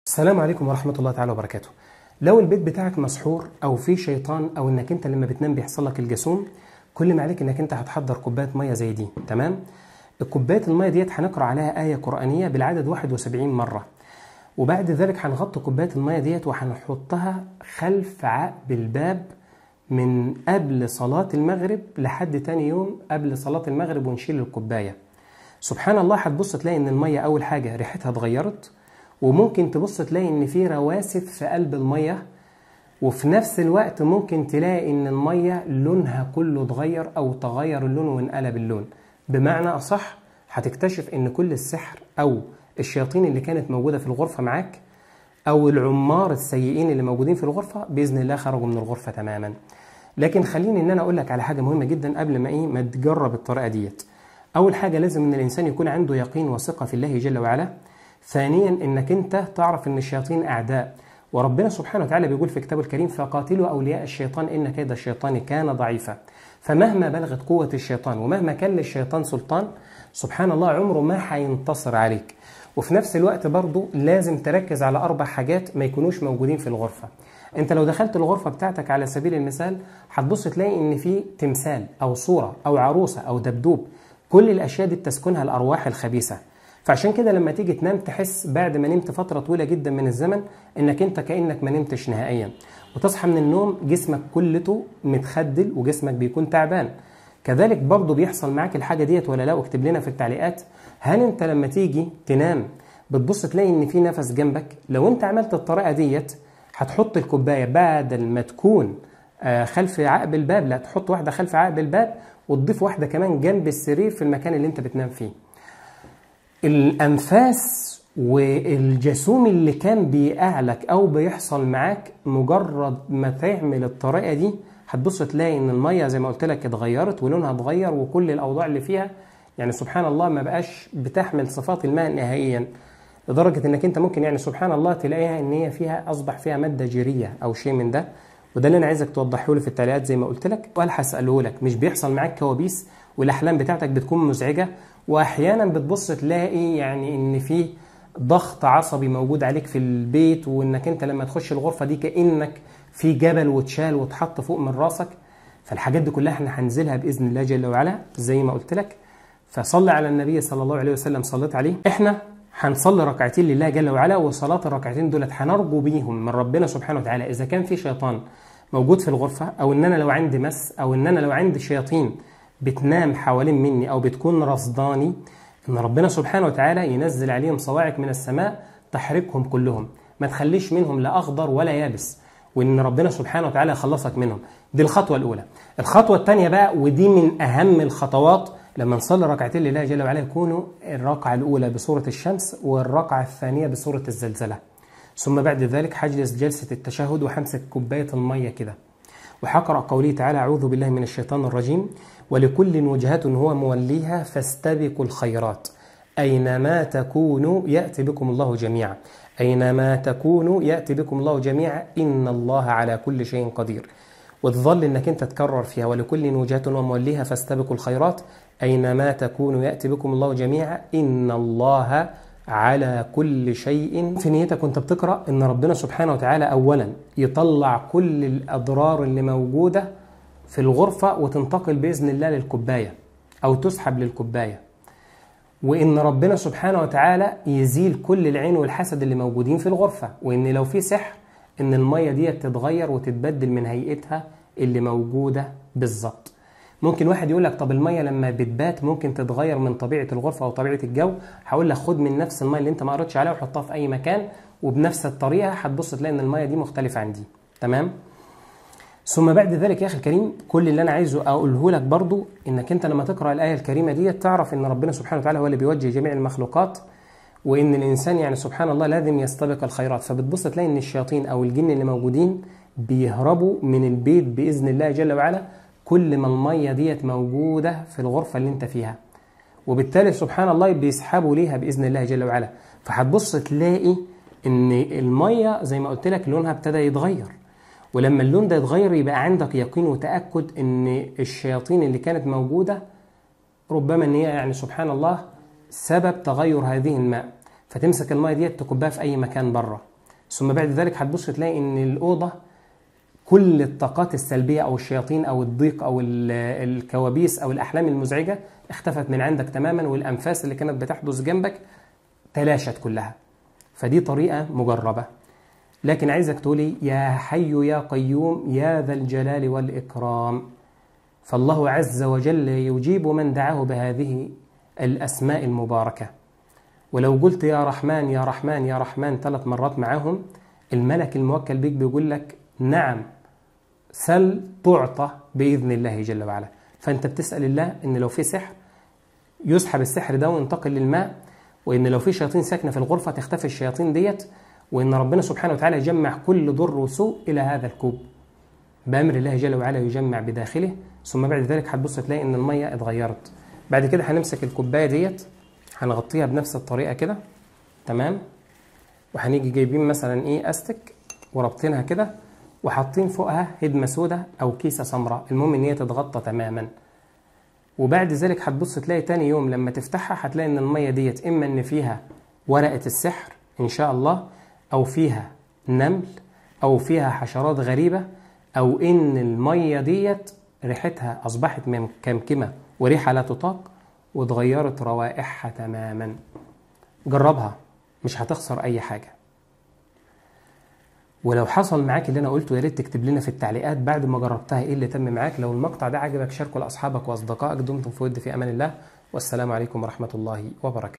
السلام عليكم ورحمة الله تعالى وبركاته لو البيت بتاعك مسحور أو في شيطان أو إنك أنت لما بتنام بيحصل لك الجاسوم كل ما عليك إنك أنت هتحضر كوباية مية زي دي تمام الكوباية المية ديت هنقرأ عليها آية قرآنية بالعدد 71 مرة وبعد ذلك هنغطي كوباية المية ديت وهنحطها خلف عقب الباب من قبل صلاة المغرب لحد تاني يوم قبل صلاة المغرب ونشيل الكوباية سبحان الله هتبص تلاقي ان المية اول حاجة ريحتها اتغيرت وممكن تبص تلاقي ان في رواسب في قلب المية وفي نفس الوقت ممكن تلاقي ان المية لونها كله اتغير او تغير اللون وانقلب اللون بمعنى اصح هتكتشف ان كل السحر او الشياطين اللي كانت موجودة في الغرفة معاك او العمار السيئين اللي موجودين في الغرفة باذن الله خرجوا من الغرفة تماما لكن خليني ان انا اقول لك على حاجة مهمة جدا قبل ما ايه ما تجرب الطريقة ديت اول حاجة لازم ان الانسان يكون عنده يقين وثقة في الله جل وعلا ثانيا انك انت تعرف ان الشياطين اعداء وربنا سبحانه وتعالى بيقول في كتابه الكريم فقاتلوا اولياء الشيطان ان كيد الشيطان كان ضعيفا فمهما بلغت قوه الشيطان ومهما كان للشيطان سلطان سبحان الله عمره ما هينتصر عليك وفي نفس الوقت برضه لازم تركز على اربع حاجات ما يكونوش موجودين في الغرفه انت لو دخلت الغرفه بتاعتك على سبيل المثال هتبص تلاقي ان في تمثال او صوره او عروسه او دبدوب كل الاشياء دي بتسكنها الارواح الخبيثه فعشان كده لما تيجي تنام تحس بعد ما نمت فترة طويلة جدا من الزمن انك انت كأنك ما نمتش نهائيا وتصحى من النوم جسمك كلته متخدل وجسمك بيكون تعبان كذلك برضه بيحصل معاك الحاجة ديت ولا لا اكتب لنا في التعليقات هل انت لما تيجي تنام بتبص تلاقي ان في نفس جنبك لو انت عملت الطريقة ديت هتحط الكوباية بدل ما تكون خلف عقب الباب لا تحط واحدة خلف عقب الباب وتضيف واحدة كمان جنب السرير في المكان اللي انت بتنام فيه الانفاس والجاسوم اللي كان بيقع لك او بيحصل معاك مجرد ما تعمل الطريقه دي هتبص تلاقي ان الميه زي ما قلت لك اتغيرت ولونها اتغير وكل الاوضاع اللي فيها يعني سبحان الله ما بقاش بتحمل صفات الماء نهائيا لدرجه انك انت ممكن يعني سبحان الله تلاقيها ان هي فيها اصبح فيها ماده جيريه او شيء من ده وده اللي انا عايزك توضحه لي في التعليقات زي ما قلت لك ولا هساله لك مش بيحصل معاك كوابيس والاحلام بتاعتك بتكون مزعجه واحيانا بتبص تلاقي يعني ان في ضغط عصبي موجود عليك في البيت وانك انت لما تخش الغرفه دي كانك في جبل واتشال واتحط فوق من راسك فالحاجات دي كلها احنا هننزلها باذن الله جل وعلا زي ما قلت لك فصلي على النبي صلى الله عليه وسلم صليت عليه احنا هنصلي ركعتين لله جل وعلا وصلاه الركعتين دولت هنرجو بيهم من ربنا سبحانه وتعالى اذا كان في شيطان موجود في الغرفه او ان انا لو عندي مس او ان انا لو عندي شياطين بتنام حوالين مني او بتكون رصداني ان ربنا سبحانه وتعالى ينزل عليهم صواعق من السماء تحرقهم كلهم ما تخليش منهم لا اخضر ولا يابس وان ربنا سبحانه وتعالى يخلصك منهم دي الخطوه الاولى الخطوه الثانيه بقى ودي من اهم الخطوات لما نصلي ركعتين لله جل وعلا يكونوا الركعه الاولى بسوره الشمس والركعه الثانيه بسوره الزلزله ثم بعد ذلك هجلس جلسه التشهد وهمسك كوبايه الميه كده وهقرا قوله تعالى اعوذ بالله من الشيطان الرجيم ولكل وجهة هو موليها فاستبقوا الخيرات أينما تكونوا يأتي بكم الله جميعا أينما تكونوا يأتي بكم الله جميعا إن الله على كل شيء قدير وتظل انك انت تكرر فيها ولكل وجهة وموليها فاستبقوا الخيرات أينما تكونوا يأتي بكم الله جميعا إن الله على كل شيء في نيتك وانت بتقرأ ان ربنا سبحانه وتعالى أولا يطلع كل الأضرار اللي موجودة في الغرفة وتنتقل بإذن الله للكوباية أو تسحب للكوباية وإن ربنا سبحانه وتعالى يزيل كل العين والحسد اللي موجودين في الغرفة وإن لو في سحر إن المية دي تتغير وتتبدل من هيئتها اللي موجودة بالظبط ممكن واحد يقول لك طب المية لما بتبات ممكن تتغير من طبيعة الغرفة أو طبيعة الجو هقول لك خد من نفس المية اللي أنت ما قريتش عليها وحطها في أي مكان وبنفس الطريقة هتبص تلاقي إن المية دي مختلفة عن دي تمام؟ ثم بعد ذلك يا اخي الكريم كل اللي انا عايزه اقوله لك برضو انك انت لما تقرا الايه الكريمه دي تعرف ان ربنا سبحانه وتعالى هو اللي بيوجه جميع المخلوقات وان الانسان يعني سبحان الله لازم يستبق الخيرات فبتبص تلاقي ان الشياطين او الجن اللي موجودين بيهربوا من البيت باذن الله جل وعلا كل ما الميه ديت موجوده في الغرفه اللي انت فيها وبالتالي سبحان الله بيسحبوا ليها باذن الله جل وعلا فهتبص تلاقي ان الميه زي ما قلت لك لونها ابتدى يتغير ولما اللون ده يتغير يبقى عندك يقين وتأكد ان الشياطين اللي كانت موجودة ربما ان هي يعني سبحان الله سبب تغير هذه الماء فتمسك الماء ديت تكبها في اي مكان بره ثم بعد ذلك هتبص تلاقي ان الاوضه كل الطاقات السلبيه او الشياطين او الضيق او ال- الكوابيس او الاحلام المزعجه اختفت من عندك تماما والانفاس اللي كانت بتحدث جنبك تلاشت كلها فدي طريقه مجربه لكن عايزك تقولي يا حي يا قيوم يا ذا الجلال والاكرام فالله عز وجل يجيب من دعاه بهذه الاسماء المباركه ولو قلت يا رحمن يا رحمن يا رحمن ثلاث مرات معاهم الملك الموكل بيك بيقول لك نعم سل تعطى بإذن الله جل وعلا فأنت بتسأل الله إن لو في سحر يسحب السحر ده وينتقل للماء وإن لو في شياطين ساكنة في الغرفة تختفي الشياطين ديت وإن ربنا سبحانه وتعالى يجمع كل ضر وسوء إلى هذا الكوب بأمر الله جل وعلا يجمع بداخله ثم بعد ذلك هتبص تلاقي إن المية اتغيرت بعد كده هنمسك الكوباية ديت هنغطيها بنفس الطريقة كده تمام وهنيجي جايبين مثلا ايه استك ورابطينها كده وحاطين فوقها هدمه سودة او كيسه سمراء المهم ان هي تتغطى تماما وبعد ذلك هتبص تلاقي تاني يوم لما تفتحها هتلاقي ان الميه ديت اما ان فيها ورقه السحر ان شاء الله او فيها نمل او فيها حشرات غريبه او ان الميه ديت ريحتها اصبحت مكمكمه وريحه لا تطاق واتغيرت روائحها تماما جربها مش هتخسر اي حاجه ولو حصل معاك اللي انا قلته يا ريت تكتب لنا في التعليقات بعد ما جربتها ايه اللي تم معاك لو المقطع ده عجبك شاركه لاصحابك واصدقائك دمتم في ود في امان الله والسلام عليكم ورحمه الله وبركاته